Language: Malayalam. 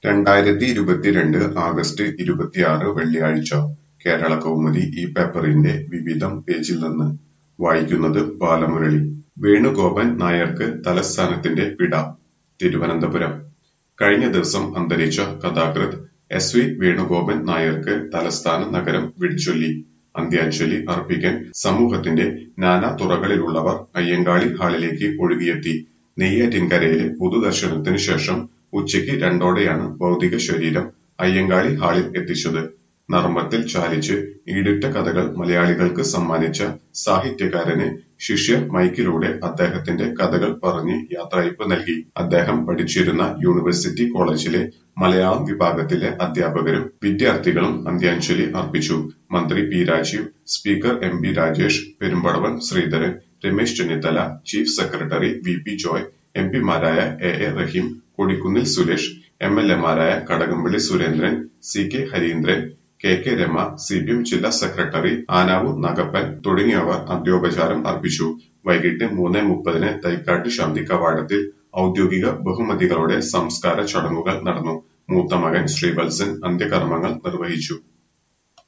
രണ്ടായിരത്തി ഇരുപത്തിരണ്ട് ആഗസ്റ്റ് ഇരുപത്തിയാറ് വെള്ളിയാഴ്ച കേരളകൗമുദി ഈ പേപ്പറിന്റെ വിവിധം പേജിൽ നിന്ന് വായിക്കുന്നത് ബാലമുരളി വേണുഗോപാൽ നായർക്ക് തലസ്ഥാനത്തിന്റെ പിട തിരുവനന്തപുരം കഴിഞ്ഞ ദിവസം അന്തരിച്ച കഥാകൃത്ത് എസ് വി വേണുഗോപാൽ നായർക്ക് തലസ്ഥാന നഗരം വിളിച്ചൊല്ലി അന്ത്യാഞ്ജലി അർപ്പിക്കാൻ സമൂഹത്തിന്റെ നാനാ തുറകളിലുള്ളവർ അയ്യങ്കാളി ഹാളിലേക്ക് ഒഴുകിയെത്തി നെയ്യാറ്റിൻകരയിലെ പൊതുദർശനത്തിനു ശേഷം ഉച്ചയ്ക്ക് രണ്ടോടെയാണ് ഭൗതിക ശരീരം അയ്യങ്കാളി ഹാളിൽ എത്തിച്ചത് നർമ്മത്തിൽ ചാലിച്ച് ഈടുറ്റ കഥകൾ മലയാളികൾക്ക് സമ്മാനിച്ച സാഹിത്യകാരന് ശിഷ്യർ മൈക്കിലൂടെ അദ്ദേഹത്തിന്റെ കഥകൾ പറഞ്ഞ് യാത്രയയപ്പ് നൽകി അദ്ദേഹം പഠിച്ചിരുന്ന യൂണിവേഴ്സിറ്റി കോളേജിലെ മലയാളം വിഭാഗത്തിലെ അധ്യാപകരും വിദ്യാർത്ഥികളും അന്ത്യാഞ്ജലി അർപ്പിച്ചു മന്ത്രി P Rajeev speaker M P Rajesh Perumbadavan Sreedharan Ramesh Chennithala chief secretary V P Joy M പിമാരായ A A Rahim Kodikunnil Suresh M L എമാരായ Kadakampally Surendran C K Harindran K K Rema C P M ജില്ലാ സെക്രട്ടറി ആനാവു നഗപ്പൻ തുടങ്ങിയവർ അന്ത്യോപചാരം അർപ്പിച്ചു വൈകിട്ട് മൂന്ന് മുപ്പതിന് തൈക്കാട്ട് ശാന്തി കവാടത്തിൽ ഔദ്യോഗിക ബഹുമതികളോടെ സംസ്കാര ചടങ്ങുകൾ നടന്നു മൂത്ത മകൻ ശ്രീവത്സൻ അന്ത്യകർമ്മങ്ങൾ നിർവഹിച്ചു